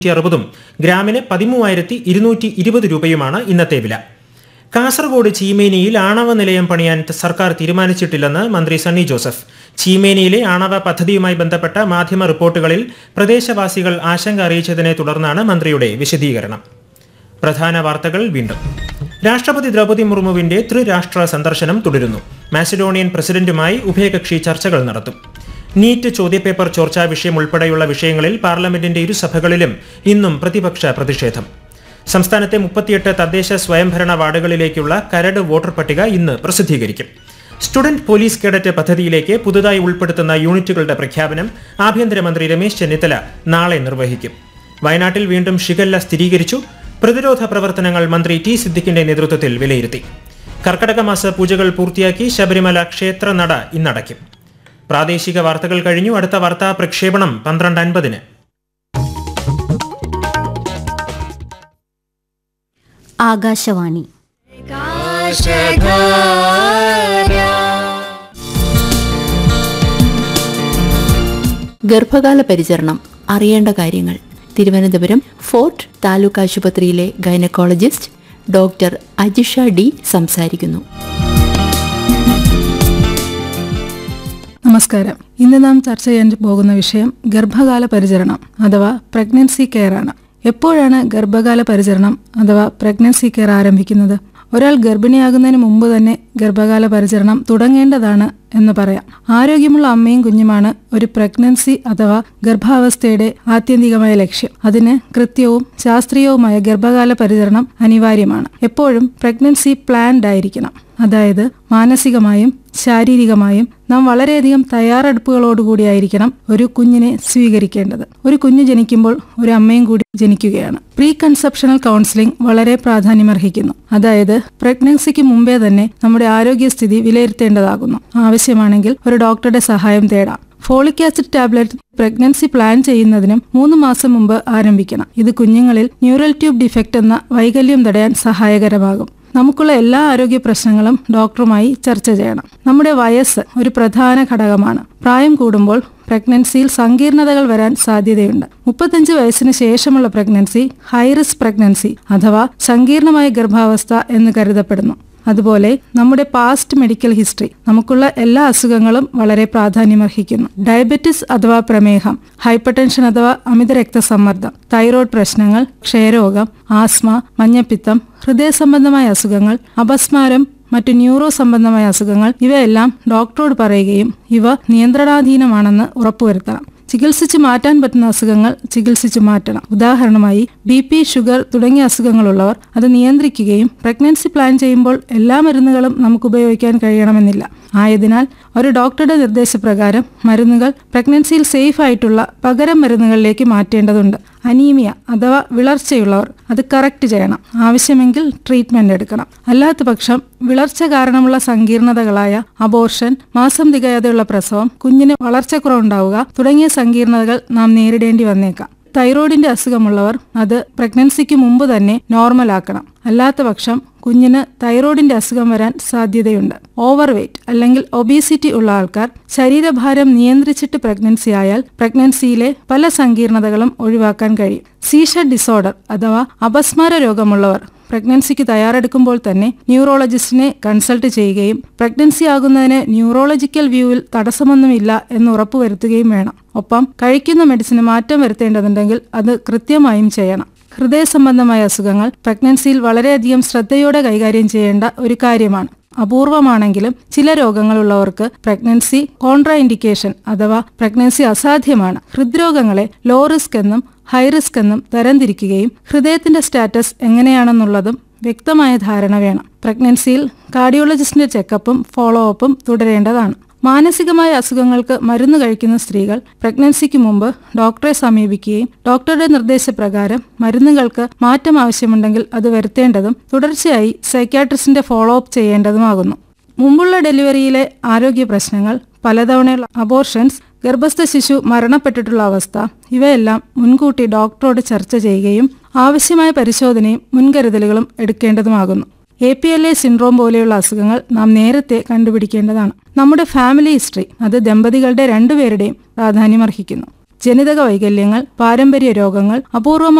അറുപതും ഗ്രാമിന് പതിമൂവായിരത്തി ഇരുന്നൂറ്റി ഇരുപത് രൂപയുമാണ് ഇന്നത്തെ വില കാസർഗോഡ് ചീമേനിയിൽ ആണവ നിലയം പണിയാൻ ത- സർക്കാർ തീരുമാനിച്ചിട്ടില്ലെന്ന് മന്ത്രി സണ്ണി ജോസഫ് ചീമേനിയിലെ ആണവ പദ്ധതിയുമായി ബന്ധപ്പെട്ട മാധ്യമ റിപ്പോർട്ടുകളിൽ പ്രദേശവാസികൾ ആശങ്ക അറിയിച്ചതിനെ തുടർന്നാണ് മന്ത്രിയുടെ വിശദീകരണം പ്രധാന വാർത്തകൾ വീണ്ടും രാഷ്ട്രപതി ദ്രൗപദി മുർമുവിന്റെ ത്രിരാഷ്ട്ര സന്ദർശനം തുടരുന്നു മാസിഡോണിയൻ പ്രസിഡന്റുമായി ഉഭയകക്ഷി ചർച്ചകൾ നടത്തും നീറ്റ് ചോദ്യപേപ്പർ ചോർച്ചാ വിഷയം ഉൾപ്പെടെയുള്ള വിഷയങ്ങളിൽ പാർലമെന്റിന്റെ ഇരുസഭകളിലും ഇന്നും പ്രതിപക്ഷ പ്രതിഷേധം സംസ്ഥാനത്തെ മുപ്പത്തിയെട്ട് തദ്ദേശ സ്വയംഭരണ വാർഡുകളിലേക്കുള്ള കരട് വോട്ടർ പട്ടിക ഇന്ന് പ്രസിദ്ധീകരിക്കും സ്റ്റുഡന്റ് പോലീസ് കേഡറ്റ് പദ്ധതിയിലേക്ക് പുതുതായി ഉൾപ്പെടുത്തുന്ന യൂണിറ്റുകളുടെ പ്രഖ്യാപനം ആഭ്യന്തരമന്ത്രി രമേശ് ചെന്നിത്തല നാളെ നിർവഹിക്കും വയനാട്ടിൽ വീണ്ടും ഷിഗല്ല സ്ഥിരീകരിച്ചു പ്രതിരോധ പ്രവർത്തനങ്ങൾ മന്ത്രി ടി സിദ്ദിഖിന്റെ നേതൃത്വത്തിൽ വിലയിരുത്തി കർക്കടക മാസ പൂജകൾ പൂർത്തിയാക്കി ശബരിമല ക്ഷേത്ര നട ഇന്നടയ്ക്കും പ്രാദേശിക വാർത്തകൾ കഴിഞ്ഞു അടുത്ത വാർത്താ പ്രക്ഷേപണം പന്ത്രണ്ട് അൻപതിന് ആകാശവാണി ഗർഭകാല പരിചരണം അറിയേണ്ട കാര്യങ്ങൾ തിരുവനന്തപുരം ഫോർട്ട് താലൂക്ക് ആശുപത്രിയിലെ ഗൈനക്കോളജിസ്റ്റ് ഡോക്ടർ അജിഷ ഡി സംസാരിക്കുന്നു നമസ്കാരം ഇന്ന് നാം ചർച്ച ചെയ്യാൻ പോകുന്ന വിഷയം ഗർഭകാല പരിചരണം അഥവാ പ്രഗ്നൻസി കെയർ ആണ് എപ്പോഴാണ് ഗർഭകാല പരിചരണം അഥവാ പ്രഗ്നൻസി കെയർ ആരംഭിക്കുന്നത് ഒരാൾ ഗർഭിണിയാകുന്നതിന് മുമ്പ് തന്നെ ഗർഭകാല പരിചരണം തുടങ്ങേണ്ടതാണ് എന്ന് പറയാം ആരോഗ്യമുള്ള അമ്മയും കുഞ്ഞുമാണ് ഒരു പ്രഗ്നൻസി അഥവാ ഗർഭാവസ്ഥയുടെ ആത്യന്തികമായ ലക്ഷ്യം അതിന് കൃത്യവും ശാസ്ത്രീയവുമായ ഗർഭകാല പരിചരണം അനിവാര്യമാണ് എപ്പോഴും പ്രഗ്നൻസി പ്ലാൻഡ് ആയിരിക്കണം അതായത് മാനസികമായും ശാരീരികമായും നാം വളരെയധികം തയ്യാറെടുപ്പുകളോടുകൂടിയായിരിക്കണം ഒരു കുഞ്ഞിനെ സ്വീകരിക്കേണ്ടത് ഒരു കുഞ്ഞ് ജനിക്കുമ്പോൾ ഒരു അമ്മയും കൂടി ജനിക്കുകയാണ് പ്രീ കൺസെപ്ഷണൽ കൗൺസിലിംഗ് വളരെ പ്രാധാന്യമർഹിക്കുന്നു അതായത് പ്രഗ്നൻസിക്ക് മുമ്പേ തന്നെ നമ്മുടെ ആരോഗ്യസ്ഥിതി വിലയിരുത്തേണ്ടതാകുന്നു ആവശ്യമാണെങ്കിൽ ഒരു ഡോക്ടറുടെ സഹായം തേടാം folic acid tablet pregnancy plan ചെയ്യുന്നതിനും മൂന്ന് മാസം മുമ്പ് ആരംഭിക്കണം ഇത് കുഞ്ഞുങ്ങളിൽ ന്യൂറൽ ട്യൂബ് ഡിഫക്റ്റ് എന്ന വൈകല്യം തടയാൻ സഹായകരമാകും നമുക്കുള്ള എല്ലാ ആരോഗ്യ പ്രശ്നങ്ങളും ഡോക്ടറുമായി ചർച്ച ചെയ്യണം നമ്മുടെ വയസ്സ് ഒരു പ്രധാന ഘടകമാണ് പ്രായം കൂടുമ്പോൾ പ്രഗ്നൻസിയിൽ സങ്കീർണതകൾ വരാൻ സാധ്യതയുണ്ട് മുപ്പത്തഞ്ച് വയസ്സിന് ശേഷമുള്ള പ്രഗ്നൻസി ഹൈറിസ്ക് പ്രഗ്നൻസി അഥവാ സങ്കീർണമായ ഗർഭാവസ്ഥ എന്ന് കരുതപ്പെടുന്നു അതുപോലെ നമ്മുടെ പാസ്റ്റ് മെഡിക്കൽ ഹിസ്റ്ററി നമുക്കുള്ള എല്ലാ അസുഖങ്ങളും വളരെ പ്രാധാന്യമർഹിക്കുന്നു ഡയബറ്റിസ് അഥവാ പ്രമേഹം ഹൈപ്പർ ടെൻഷൻ അഥവാ അമിത രക്തസമ്മർദ്ദം തൈറോയ്ഡ് പ്രശ്നങ്ങൾ ക്ഷയരോഗം ആസ്മ മഞ്ഞപ്പിത്തം ഹൃദയ സംബന്ധമായ അസുഖങ്ങൾ അപസ്മാരം മറ്റു ന്യൂറോ സംബന്ധമായ അസുഖങ്ങൾ ഇവയെല്ലാം ഡോക്ടറോട് പറയുകയും ഇവ നിയന്ത്രണാധീനമാണെന്ന് ഉറപ്പുവരുത്തണം ചികിത്സിച്ച് മാറ്റാൻ പറ്റുന്ന അസുഖങ്ങൾ ചികിത്സിച്ച് മാറ്റണം ഉദാഹരണമായി ബി പി ഷുഗർ തുടങ്ങിയ അസുഖങ്ങളുള്ളവർ അത് നിയന്ത്രിക്കുകയും പ്രഗ്നൻസി പ്ലാൻ ചെയ്യുമ്പോൾ എല്ലാ മരുന്നുകളും നമുക്ക് ഉപയോഗിക്കാൻ കഴിയണമെന്നില്ല ആയതിനാൽ ഒരു ഡോക്ടറുടെ നിർദ്ദേശപ്രകാരം മരുന്നുകൾ പ്രഗ്നൻസിയിൽ സേഫ് ആയിട്ടുള്ള പകരം മരുന്നുകളിലേക്ക് മാറ്റേണ്ടതുണ്ട് അനീമിയ അഥവാ വിളർച്ചയുള്ളവർ അത് കറക്റ്റ് ചെയ്യണം ആവശ്യമെങ്കിൽ ട്രീറ്റ്മെന്റ് എടുക്കണം അല്ലാത്ത പക്ഷം വിളർച്ച കാരണമുള്ള സങ്കീർണതകളായ അബോർഷൻ മാസം തികയാതെയുള്ള പ്രസവം കുഞ്ഞിന് വളർച്ചക്കുറവുണ്ടാവുക തുടങ്ങിയ സങ്കീർണതകൾ നാം നേരിടേണ്ടി വന്നേക്കാം തൈറോയിഡിന്റെ അസുഖമുള്ളവർ അത് പ്രഗ്നൻസിക്ക് മുമ്പ് തന്നെ നോർമൽ ആക്കണം അല്ലാത്ത പക്ഷം കുഞ്ഞിന് തൈറോയിഡിന്റെ അസുഖം വരാൻ സാധ്യതയുണ്ട് ഓവർ വെയ്റ്റ് അല്ലെങ്കിൽ ഒബീസിറ്റി ഉള്ള ആൾക്കാർ ശരീരഭാരം നിയന്ത്രിച്ചിട്ട് പ്രഗ്നൻസി ആയാൽ പ്രഗ്നൻസിയിലെ പല സങ്കീർണതകളും ഒഴിവാക്കാൻ കഴിയും സീഷ ഡിസോർഡർ അഥവാ അപസ്മാര രോഗമുള്ളവർ പ്രഗ്നൻസിക്ക് തയ്യാറെടുക്കുമ്പോൾ തന്നെ ന്യൂറോളജിസ്റ്റിനെ കൺസൾട്ട് ചെയ്യുകയും പ്രഗ്നൻസി ആകുന്നതിന് ന്യൂറോളജിക്കൽ വ്യൂവിൽ തടസ്സമൊന്നുമില്ല എന്ന് ഉറപ്പുവരുത്തുകയും വേണം ഒപ്പം കഴിക്കുന്ന മെഡിസിന് മാറ്റം വരുത്തേണ്ടതുണ്ടെങ്കിൽ അത് കൃത്യമായും ചെയ്യണം ഹൃദയ സംബന്ധമായ അസുഖങ്ങൾ പ്രഗ്നൻസിയിൽ വളരെയധികം ശ്രദ്ധയോടെ കൈകാര്യം ചെയ്യേണ്ട ഒരു കാര്യമാണ് അപൂർവമാണെങ്കിലും ചില രോഗങ്ങളുള്ളവർക്ക് പ്രഗ്നൻസി കോൺട്രാ ഇൻഡിക്കേഷൻ അഥവാ പ്രഗ്നൻസി അസാധ്യമാണ് ഹൃദ്രോഗങ്ങളെ ലോ റിസ്ക് എന്നും ഹൈ റിസ്ക് എന്നും തരംതിരിക്കുകയും ഹൃദയത്തിന്റെ സ്റ്റാറ്റസ് എങ്ങനെയാണെന്നുള്ളതും വ്യക്തമായ ധാരണ വേണം പ്രഗ്നൻസിയിൽ കാർഡിയോളജിസ്റ്റിന്റെ ചെക്കപ്പും ഫോളോ അപ്പും തുടരേണ്ടതാണ് മാനസികമായ അസുഖങ്ങൾക്ക് മരുന്ന് കഴിക്കുന്ന സ്ത്രീകൾ പ്രഗ്നൻസിക്ക് മുമ്പ് ഡോക്ടറെ സമീപിക്കുകയും ഡോക്ടറുടെ നിർദ്ദേശപ്രകാരം മരുന്നുകൾക്ക് മാറ്റം ആവശ്യമുണ്ടെങ്കിൽ അത് വരുത്തേണ്ടതും തുടർച്ചയായി സൈക്യാട്രിസ്റ്റിന്റെ ഫോളോ അപ്പ് ചെയ്യേണ്ടതുമാകുന്നു മുമ്പുള്ള ഡെലിവറിയിലെ ആരോഗ്യ പ്രശ്നങ്ങൾ പലതവണയുള്ള അബോർഷൻസ് ഗർഭസ്ഥ ശിശു മരണപ്പെട്ടിട്ടുള്ള അവസ്ഥ ഇവയെല്ലാം മുൻകൂട്ടി ഡോക്ടറോട് ചർച്ച ചെയ്യുകയും ആവശ്യമായ പരിശോധനയും മുൻകരുതലുകളും എടുക്കേണ്ടതുമാകുന്നു A P L A syndrome പോലെയുള്ള അസുഖങ്ങൾ നാം നേരത്തെ കണ്ടുപിടിക്കേണ്ടതാണ് നമ്മുടെ ഫാമിലി ഹിസ്റ്ററി അത് ദമ്പതികളുടെ രണ്ടുപേരുടെയും പ്രാധാന്യമർഹിക്കുന്നു ജനിതക വൈകല്യങ്ങൾ പാരമ്പര്യ രോഗങ്ങൾ അപൂർവമായ